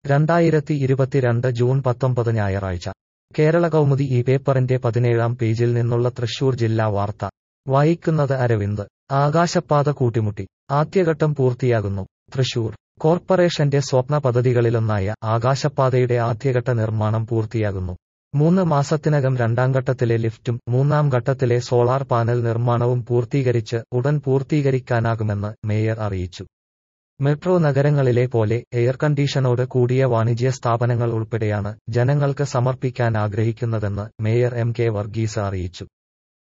രണ്ടായിരത്തി ഇരുപത്തിരണ്ട് ജൂൺ പത്തൊമ്പത് ഞായറാഴ്ച കേരള കൗമുദി ഈ പേപ്പറിന്റെ പതിനേഴാം പേജിൽ നിന്നുള്ള തൃശൂർ ജില്ലാ വാർത്ത വായിക്കുന്നത് അരവിന്ദ് ആകാശപ്പാത കൂട്ടിമുട്ടി ആദ്യഘട്ടം പൂർത്തിയാകുന്നു തൃശൂർ കോർപ്പറേഷന്റെ സ്വപ്ന പദ്ധതികളിലൊന്നായ ആകാശപ്പാതയുടെ ആദ്യഘട്ട നിർമ്മാണം പൂർത്തിയാകുന്നു മൂന്ന് മാസത്തിനകം രണ്ടാം ഘട്ടത്തിലെ ലിഫ്റ്റും മൂന്നാം ഘട്ടത്തിലെ സോളാർ പാനൽ നിർമ്മാണവും പൂർത്തീകരിച്ച് ഉടൻ പൂർത്തീകരിക്കാനാകുമെന്ന് മേയർ അറിയിച്ചു മെട്രോ നഗരങ്ങളിലെ പോലെ എയർ കണ്ടീഷനോട് കൂടിയ വാണിജ്യ സ്ഥാപനങ്ങൾ ഉൾപ്പെടെയാണ് ജനങ്ങൾക്ക് സമർപ്പിക്കാൻ ആഗ്രഹിക്കുന്നതെന്ന് മേയർ എം കെ വർഗീസ് അറിയിച്ചു